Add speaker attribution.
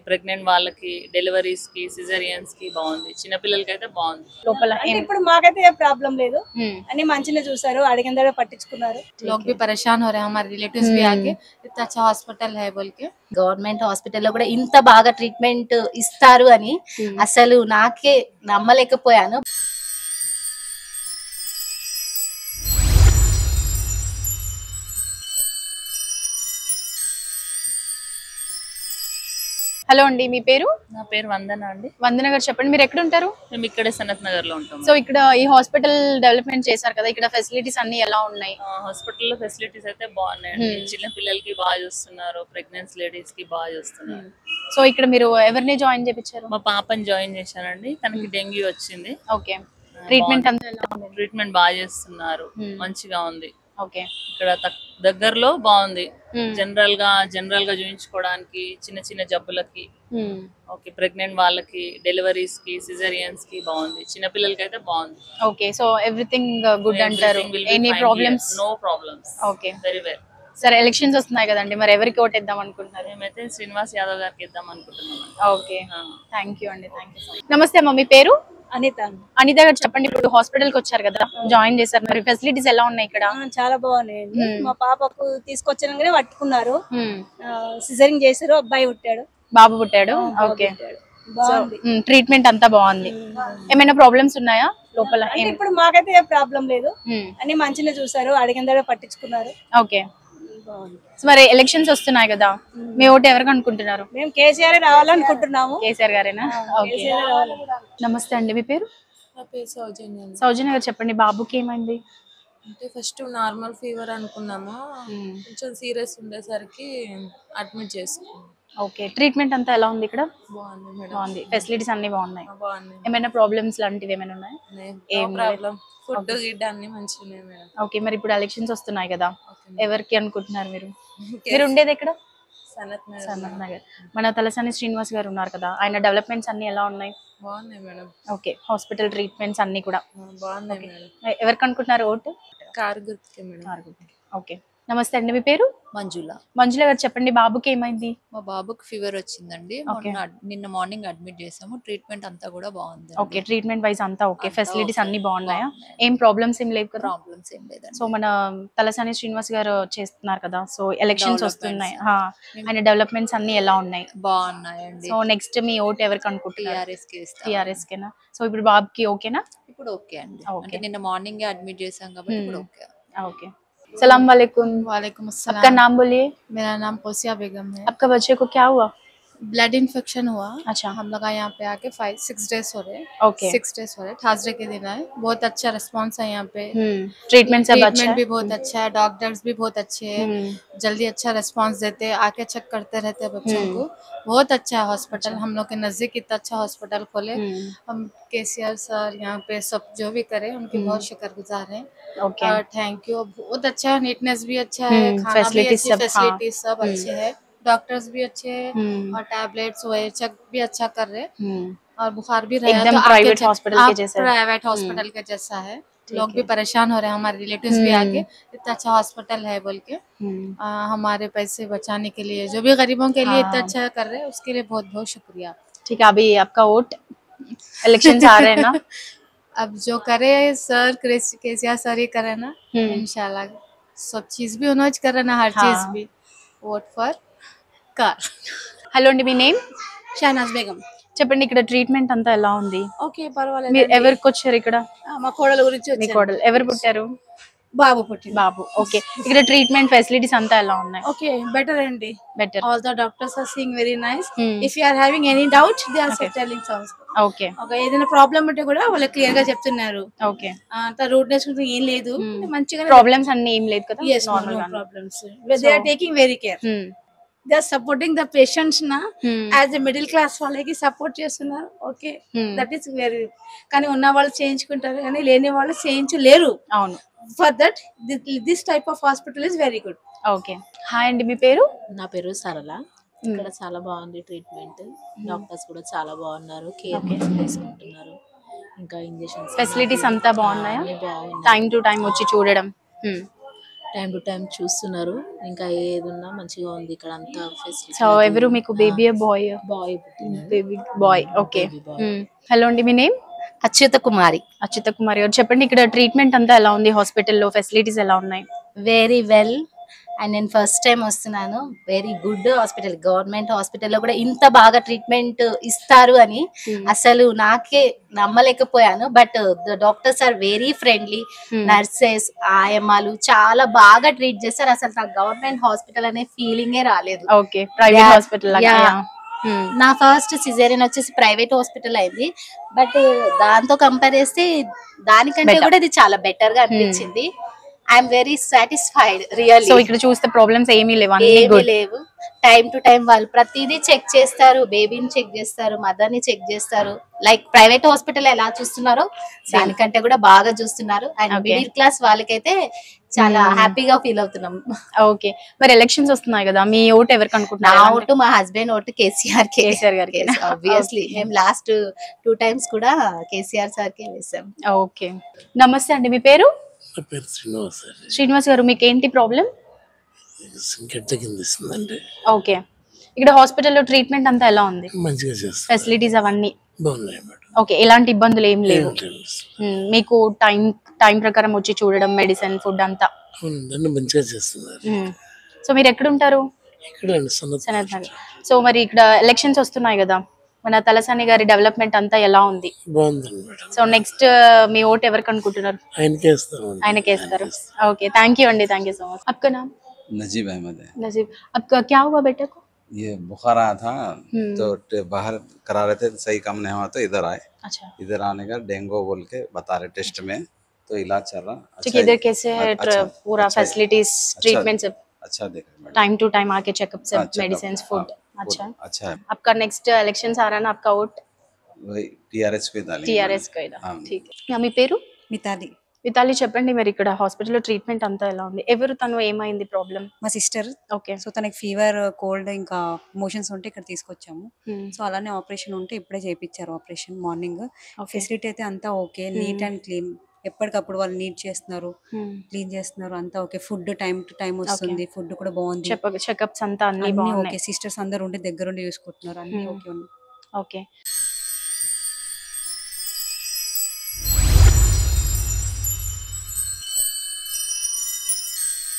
Speaker 1: Pregnant వాళ్ళకి deliveries కి caesareans కి బాగుంది చిన్నపిల్లలకి అయితే బాగుంది
Speaker 2: లోపల
Speaker 3: అంటే
Speaker 2: ఏం-
Speaker 3: ఇప్పుడు మాకైతే ఏ ప్రాబ్లం లేదు
Speaker 2: ఉమ్.
Speaker 3: అన్ని మంచిగా చూసారు అడిగిన దగ్గర పట్టించుకున్నారు
Speaker 4: लोग भी परेशान हो रहे हैं हमारे रिलेटिव्स भी आके इतना अच्छा हॉस्पिटल है बोल के
Speaker 5: గవర్నమెంట్ హాస్పిటల్లో కూడా ఇంత బాగా ట్రీట్మెంట్ ఇస్తారు అని అసలు నాకే నమ్మలేకపోయాను
Speaker 2: హలో అండి మీ పేరు
Speaker 1: నా పేరు వందన అండి
Speaker 2: వందన గారు చెప్పండి మీరు ఎక్కడ ఉంటారు
Speaker 1: మేము ఇక్కడే సనత్ నగర్ లో ఉంటాం
Speaker 2: సో ఇక్కడ ఈ హాస్పిటల్ డెవలప్మెంట్ చేశారు కదా ఇక్కడ ఫెసిలిటీస్ అన్ని ఎలా ఉన్నాయి
Speaker 1: హాస్పిటల్లో ఫెసిలిటీస్ అయితే బాగున్నాయండి చిన్న పిల్లలకి బాగా చూస్తున్నారు ప్రెగ్నెన్సీ లేడీస్ కి బాగా చూస్తున్నారు
Speaker 2: సో ఇక్కడ మీరు ఎవరిని జాయిన్ చేపించారు
Speaker 1: మా పాపని జాయిన్ చేశానండి తనకి డెంగ్యూ వచ్చింది
Speaker 2: ఓకే ట్రీట్మెంట్ అంతా ఎలా ఉంది
Speaker 1: ట్రీట్మెంట్ బాగా చేస్తున్నారు
Speaker 2: Hmm.
Speaker 1: మంచిగా ఉంది
Speaker 2: ఓకే
Speaker 1: ఇక్కడ తక్- దగ్గరలో బాగుంది
Speaker 2: Hmm.
Speaker 1: జనరల్ గా జనరల్ గా చూయించుకోవడానికి చిన్న చిన్న జబ్బులకి ఓకే ప్రెగ్నెంట్ వాళ్ళకి డెలివరీస్ కి సిజరియన్స్ కి బాగుంది చిన్న పిల్లలకి అయితే బాగుంది
Speaker 2: ఓకే సో ఎవ్రీథింగ్ గుడ్ అంటారు any problems
Speaker 1: no problems
Speaker 2: okay
Speaker 1: very well
Speaker 2: సరే ఎలక్షన్స్ వస్తున్నాయి కదండి మరి ఎవరికి ఓటేద్దాం అనుకుంటున్నారు
Speaker 1: మేమైతే శ్రీనివాస్ యాదవ్ గారికి ఇద్దాం అనుకుంటున్నాం
Speaker 2: ఓకే థ్యాంక్ యూ అండి థ్యాంక్ యూ నమస్తే అమ్మ మీ పేరు
Speaker 3: అనిత
Speaker 2: అనిత గారు చెప్పండి ఇప్పుడు హాస్పిటల్ కి వచ్చారు కదా జాయిన్ చేశారు మరి ఫెసిలిటీస్ ఎలా ఉన్నాయి ఇక్కడ
Speaker 3: ఆ, చాలా బాగున్నాయండి
Speaker 2: Hmm.
Speaker 3: మా పాపకు తీసుకొచ్చినాకనే పట్టుకున్నారు
Speaker 2: Hmm.
Speaker 3: సిజరింగ్ చేశారు అబ్బాయి పుట్టాడు
Speaker 2: బాబు పుట్టాడు
Speaker 3: బాబు
Speaker 2: ఓకే
Speaker 3: పుట్టాడు. బాగుంది
Speaker 2: ట్రీట్మెంట్ అంతా బాగుంది ఏమైనా ప్రాబ్లమ్స్ ఉన్నాయా లోపల
Speaker 3: అంటే ఇప్పుడు మాకైతే ఏ ప్రాబ్లం లేదు
Speaker 2: Hmm.
Speaker 3: అన్ని మంచిగా చూసారు అడిగిన దగ్గర పట్టించుకున్నారు
Speaker 2: ఓకే
Speaker 3: బాగుంది
Speaker 2: సో మరి ఎలక్షన్స్ వస్తున్నాయి కదా మీ ఓటు ఎవరికి అనుకుంటున్నారు
Speaker 3: మేము కేసీఆర్ రావాలనుకుంటున్నాము
Speaker 2: కేసీఆర్ గారేనా ఓకే
Speaker 3: కేసీఆర్ రావాలి
Speaker 2: నమస్తే అండి మీ పేరు
Speaker 4: నా పేరు సౌజన్య అండి.
Speaker 2: సౌజన్య గారు చెప్పండి బాబుకి ఏమైంది
Speaker 4: అంటే ఫస్ట్ నార్మల్ ఫీవర్ అనుకున్నాము కొంచెం సీరియస్ ఉండేసరికి అడ్మిట్ చేసుకున్నాం
Speaker 2: ఓకే ట్రీట్మెంట్ అంతా ఎలా ఉంది ఇక్కడ
Speaker 4: బాగుంది మేడం
Speaker 2: బాగుంది ఫెసిలిటీస్ అన్ని బాగున్నాయి
Speaker 4: బాగుంది
Speaker 2: ఏమైనా ప్రాబ్లమ్స్ లాంటివి ఏమైనా ఉన్నాయా ఏం లేదు.
Speaker 4: ప్రాబ్లం ఫుడ్ గిడ్ అన్ని మంచిగా ఉన్నాయి మేడం
Speaker 2: ఓకే మరి ఇప్పుడు ఎలక్షన్స్ వస్తున్నాయి కదా
Speaker 4: ఓకే
Speaker 2: ఎవరికి అనుకుంటున్నారు మీరు మీరు ఉండేది ఎక్కడ
Speaker 4: సనత్ నగర్
Speaker 2: సనత్ నగర్ మన తలసాని శ్రీనివాస్ గారు ఉన్నారు కదా ఆయన డెవలప్మెంట్స్ అన్ని ఎలా ఉన్నాయి
Speaker 4: బాగున్నాయి మేడం
Speaker 2: ఓకే హాస్పిటల్ ట్రీట్మెంట్స్ అన్ని కూడా
Speaker 4: ఆ, బాగున్నాయి మేడం
Speaker 2: ఎ- ఎవరికి అనుకుంటున్నారు ఓటు
Speaker 4: కార్ గుర్తుకే మేడం
Speaker 2: ఓకే నమస్తే అండి మీ పేరు
Speaker 6: మంజుల
Speaker 2: మంజుల గారు చెప్పండి బాబుకి ఏమైంది
Speaker 6: మా బాబుకి ఫీవర్ వచ్చిందండి
Speaker 2: Okay.
Speaker 6: మొన్న అడ్- నిన్న మార్నింగ్ అడ్మిట్ చేసాము ట్రీట్మెంట్ అంతా కూడా బాగుంది
Speaker 2: ఓకే ట్రీట్మెంట్ వైజ్ అంతా ఓకే
Speaker 6: అంతా
Speaker 2: ఫెసిలిటీస్
Speaker 6: okay.
Speaker 2: అన్ని బాగున్నాయా
Speaker 6: బాగున్నాయి.
Speaker 2: ఏం ప్రాబ్లమ్స్ ఏం లేవు కదా
Speaker 6: ప్రాబ్లమ్స్ ఏం లేదండి
Speaker 2: సో మన తలసాని శ్రీనివాస్ గారు చేస్తున్నారు కదా సో ఎలక్షన్స్
Speaker 6: Developments.
Speaker 2: వస్తున్నాయి హా, ఆయన డెవలప్మెంట్స్ అన్ని ఎలా ఉన్నాయి
Speaker 6: బాగున్నాయండి
Speaker 2: సో నెక్స్ట్ మీ ఓట్ ఎవరికి అనుకుంటున్నారు
Speaker 6: టీఆర్ఎస్ కి ఇస్తాం.
Speaker 2: టిఆర్ఎస్ కేనా సో ఇప్పుడు బాబుకి ఓకేనా
Speaker 6: ఇప్పుడు ఓకే అండి
Speaker 2: Okay.
Speaker 6: అంటే నిన్న మార్నింగ్ అడ్మిట్ చేసాం కాబట్టి ఇప్పుడు
Speaker 2: Hmm.
Speaker 6: ఓకే
Speaker 2: ओके सलाम वालेकुम
Speaker 4: वालेकुम
Speaker 2: आपका
Speaker 4: अस्सलाम
Speaker 2: नाम बोलिए
Speaker 4: मेरा नाम पोसिया बेगम है
Speaker 2: आपका बच्चे को क्या हुआ
Speaker 4: ब्लड इन्फेक्शन हुआ
Speaker 2: अच्छा
Speaker 4: हम लोग यहाँ पे आके फाइव सिक्स डेज हो रहे
Speaker 2: ओके
Speaker 4: सिक्स डेज हो रहे थर्सडे के दिन आए बहुत अच्छा रिस्पॉन्स है यहाँ पे
Speaker 2: ट्रीटमेंट सब अच्छा
Speaker 4: ट्रीटमेंट
Speaker 2: है
Speaker 4: भी बहुत अच्छा है डॉक्टर्स भी बहुत अच्छे हैं
Speaker 2: हम्म,
Speaker 4: जल्दी अच्छा रिस्पांस देते हैं आके चेक करते रहते हैं बच्चों
Speaker 2: हम्म।
Speaker 4: को बहुत अच्छा है हॉस्पिटल हम लोग के नजदीक इतना अच्छा हॉस्पिटल खोले
Speaker 2: हम्म,
Speaker 4: हम के सर यहाँ पे सब जो भी करे उनकी
Speaker 2: हम्म।
Speaker 4: बहुत शुक्रगुजार हैं
Speaker 2: ओके
Speaker 4: और थैंक यू बहुत अच्छा है नीटनेस भी अच्छा है
Speaker 2: हम्म,
Speaker 4: खाना भी
Speaker 2: facilities
Speaker 4: अच्छी
Speaker 2: सब, हाँ।
Speaker 4: फैसिलिटीज सब
Speaker 2: हम्म।
Speaker 4: अच्छे है डॉक्टर्स भी अच्छे हैं
Speaker 2: हम्म,
Speaker 4: और टैबलेट्स हुए चेक भी अच्छा कर रहे हैं
Speaker 2: हम्म,
Speaker 4: और बुखार भी रहा
Speaker 2: एकदम private hospital के जैसा है।
Speaker 4: प्राइवेट हॉस्पिटल के जैसा है लोग
Speaker 2: है।
Speaker 4: भी परेशान हो रहे हैं हमारे रिलेटिव्स भी
Speaker 2: हम्म।
Speaker 4: आके इतना अच्छा हॉस्पिटल है बोल के
Speaker 2: हम्म,
Speaker 4: आ, हमारे पैसे बचाने के लिए जो भी गरीबों के लिए इतना
Speaker 2: हाँ।
Speaker 4: अच्छा कर रहे हैं उसके लिए बहुत बहुत शुक्रिया
Speaker 2: ठीक है अभी आपका वोट इलेक्शन आ रहे हैं ना
Speaker 4: अब जो करे सर केसिया सर ही करे ना
Speaker 2: हम्म,
Speaker 4: इंशाल्लाह सब चीज भी उन्होंने करे ना हर
Speaker 2: हाँ।
Speaker 4: चीज भी वोट फॉर कार
Speaker 2: హలో అండి మీ నేమ్
Speaker 7: షహనాజ్ బేగం
Speaker 2: చెప్పండి ఇక్కడ ట్రీట్మెంట్ అంతా ఎలా ఉంది
Speaker 7: ఓకే పర్వాలేదు
Speaker 2: మీరు ఎవరికి వచ్చారు ఇక్కడ
Speaker 7: మా కోడల గురించి
Speaker 2: మీ
Speaker 7: వచ్చాను.
Speaker 2: కోడలు ఎవరు పుట్టారు
Speaker 7: బాబు పుట్టింది
Speaker 2: బాబు ఓకే ఇక్కడ ట్రీట్మెంట్ ఫెసిలిటీస్ అంతా ఎలా ఉన్నాయి
Speaker 7: ఓకే బెటర్ అండి
Speaker 2: better
Speaker 7: all the doctors are seeing very nice
Speaker 2: Hmm.
Speaker 7: If you are having any doubt they are
Speaker 2: Okay.
Speaker 7: Telling also
Speaker 2: okay
Speaker 7: okay ఏదైనా ప్రాబ్లం ఉంటే కూడా వాళ్ళు క్లియర్ గా చెప్తున్నారు
Speaker 2: ఓకే
Speaker 7: ఆ, అంత రూట్నెస్ ఏం లేదు
Speaker 2: Hmm.
Speaker 7: మంచిగా
Speaker 2: ప్రాబ్లమ్స్ అన్ని ఏం లేదు కదా
Speaker 7: yes
Speaker 2: normal
Speaker 7: no problems they are taking very care they are supporting the patients నా యాజ్ ఎ మిడిల్ క్లాస్ వాళ్ళకి సపోర్ట్ చేస్తున్నారు ఓకే దట్ ఈస్ వెరీ కానీ ఉన్న వాళ్ళు చేయించుకుంటారు కానీ లేని వాళ్ళు చేయించలేరు
Speaker 2: అవును
Speaker 7: for that this type of hospital is very good
Speaker 2: okay hi అండి మీ పేరు
Speaker 8: నా పేరు సరళ ఇక్కడ చాలా బాగుంది ట్రీట్మెంట్ డాక్టర్స్ కూడా చాలా బాగున్నారు కేర్ తీసుకుంటున్నారు ఇంకా ఇంజెక్షన్స్
Speaker 2: ఫెసిలిటీస్ అంతా బాగున్నాయా
Speaker 8: బాగున్నాయి
Speaker 2: టైం టు టైం వచ్చి చూడడం
Speaker 8: టైం టు టైం చూస్తున్నారు ఇంకా ఏది ఉన్నా మంచిగా ఉంది ఇక్కడ అంతా ఫెసిలిటీ
Speaker 2: సో ఎవరు మీకు baby boy
Speaker 8: boy
Speaker 2: baby boy okay hello అండి మీ నేమ్
Speaker 5: అచ్యుత కుమారి
Speaker 2: అచ్యుత కుమారి గారు చెప్పండి ఇక్కడ ట్రీట్మెంట్ అంతా ఎలా ఉంది హాస్పిటల్లో ఫెసిలిటీస్ ఎలా ఉన్నాయి
Speaker 5: వెరీ వెల్ అండ్ నేను ఫస్ట్ టైం వస్తున్నాను వెరీ గుడ్ హాస్పిటల్ గవర్నమెంట్ హాస్పిటల్లో కూడా ఇంత బాగా ట్రీట్మెంట్ ఇస్తారు అని అసలు నాకే నమ్మలేకపోయాను but the doctors are very friendly nurses ఆయమ్మలు చాలా బాగా ట్రీట్ చేస్తారు అసలు నాకు గవర్నమెంట్ హాస్పిటల్ అనే ఫీలింగే రాలేదు
Speaker 2: okay private
Speaker 5: Yeah,
Speaker 2: hospital
Speaker 5: yeah. నా ఫస్ట్ సిజేరియన్ వచ్చేసి ప్రైవేట్ హాస్పిటల్ అయింది బట్ దాంతో కంపేర్ చేస్తే దానికంటే
Speaker 2: Better.
Speaker 5: కూడా ఇది చాలా బెటర్ గా అనిపించింది I'm very satisfied really
Speaker 2: so ఇక్కడ చూస్తే ప్రాబ్లమ్స్ ఏమీ లేవు అన్ని
Speaker 5: ఏమీ
Speaker 2: గుడ్
Speaker 5: లేవు టైం టు టైం వాళ్ళు ప్రతిదీ చెక్ చేస్తారు బేబీని చెక్ చేస్తారు మదర్ ని చెక్ చేస్తారు లైక్ ప్రైవేట్ హాస్పిటల్ ఎలా చూస్తున్నారో దానికంటే కూడా బాగా చూస్తున్నారు అండ్
Speaker 2: Okay.
Speaker 5: మిడిల్ క్లాస్ వాళ్ళకైతే చాలా
Speaker 2: Hmm.
Speaker 5: హ్యాపీగా ఫీల్ అవుతున్నాం
Speaker 2: ఓకే మరి ఎలక్షన్స్ వస్తున్నాయి కదా మీ ఓటు ఎవరికి
Speaker 5: నా
Speaker 2: అనుకుంటున్నారు
Speaker 5: ఓటు మా హస్బెండ్ ఓటు కేసీఆర్ కే
Speaker 2: కేసీఆర్ గారికి
Speaker 5: ఆబ్వియస్లీ మేము లాస్ట్ టూ టైమ్స్ కూడా కేసీఆర్ సార్ కే వేసాం
Speaker 2: ఓకే నమస్తే అండి మీ పేరు
Speaker 9: నా పేరు శ్రీనివాస్ అండి
Speaker 2: శ్రీనివాస్ గారు మీకు ఏంటి ప్రాబ్లం
Speaker 9: గడ్డ కింద ఇస్తుందండి
Speaker 2: ఓకే ఇక్కడ హాస్పిటల్లో ట్రీట్మెంట్ అంతా ఎలా ఉంది
Speaker 9: మంచిగా చేస్తారు
Speaker 2: ఫెసిలిటీస్ అవన్నీ
Speaker 9: బాగున్నాయి మేడం
Speaker 2: ఓకే ఎలాంటి ఇబ్బందులు ఏం లేవు
Speaker 9: ఏం లేదు.
Speaker 2: మ్మ్. మీకు టైం టైం ప్రకారం వచ్చి చూడడం మెడిసిన్ ఫుడ్ అంతా
Speaker 9: అవునండి అన్ని మంచిగా చేస్తున్నారు
Speaker 2: మ్మ్. సో మీరు ఎక్కడ ఉంటారు
Speaker 9: ఇక్కడ అండి సన్నత్
Speaker 2: సనత్ నగర్ సో మరి ఇక్కడ ఎలక్షన్స్ వస్తున్నాయి కదా మన తలసాని గారి డెవలప్మెంట్ అంతా ఎలా ఉంది
Speaker 9: బాగుందండి మేడం
Speaker 2: సో నెక్స్ట్ మీ ఓట్ ఎవరికి అనుకుంటున్నారు
Speaker 9: ఆయనకే ఇస్తామండి
Speaker 2: ఆయనకే ఇస్తారు ఓకే థ్యాంక్ యూ అండి థ్యాంక్ యూ సో మచ్ आपका नाम
Speaker 10: नजीब अहमद है
Speaker 2: नजीब आपका क्या हुआ बेटे को
Speaker 10: ये बुखार आया था
Speaker 2: हम्म।
Speaker 10: तो टे- बाहर करा रहे थे सही कम नहीं हुआ तो इधर आए
Speaker 2: अच्छा
Speaker 10: इधर आने का डेंगू बोल के बता रहे टेस्ट में तो इलाज चल रहा
Speaker 2: ठीक है इधर कैसे है
Speaker 10: अच्छा-
Speaker 2: ट्र- पूरा
Speaker 10: अच्छा-
Speaker 2: फैसिलिटीज ट्रीटमेंट सब
Speaker 10: अच्छा देख रहे मैडम
Speaker 2: टाइम टू टाइम आके चेकअप
Speaker 10: हाँ,
Speaker 2: सब
Speaker 10: checkup,
Speaker 2: मेडिसिन फूड
Speaker 10: हाँ,
Speaker 2: अच्छा
Speaker 10: पूरा अच्छा है
Speaker 2: आपका नेक्स्ट इलेक्शन आ रहा है ना आपका वोट
Speaker 10: वही टीआरएस को ही डालेंगे
Speaker 2: టీఆర్ఎస్
Speaker 10: मैडम।
Speaker 2: కి
Speaker 10: हाँ
Speaker 2: ठीक है మీ పేరు
Speaker 11: మితాలి
Speaker 2: వితాలి చెప్పండి మరి ఇక్కడ హాస్పిటల్లో ట్రీట్మెంట్ అంతా ఎలా ఉంది ఎవరు తను ఏమైంది ప్రాబ్లం
Speaker 11: మా సిస్టర్
Speaker 2: ఓకే
Speaker 11: సో తనకి ఫీవర్ కోల్డ్ ఇంకా మోషన్స్ ఉంటే ఇక్కడ తీసుకొచ్చాము సో అలానే ఆపరేషన్ ఉంటే ఇప్పుడే చేయించారు ఆపరేషన్ మార్నింగ్ ఫెసిలిటీ అయితే అంతా ఓకే నీట్ అండ్ క్లీన్ ఎప్పటికప్పుడు వాళ్ళు నీట్ చేస్తున్నారు క్లీన్ చేస్తున్నారు అంతా okay food time to time వస్తుంది ఫుడ్ కూడా బాగుంది
Speaker 2: చెకప్స్ అంతా అన్ని
Speaker 11: అన్ని
Speaker 2: బాగున్నాయి
Speaker 11: ఓకే సిస్టర్స్ అందరు ఉండి దగ్గరుండి చూసుకుంటున్నారు అన్ని
Speaker 2: Hmm.
Speaker 11: ఓకే ఉన్నాయి
Speaker 2: ఓకే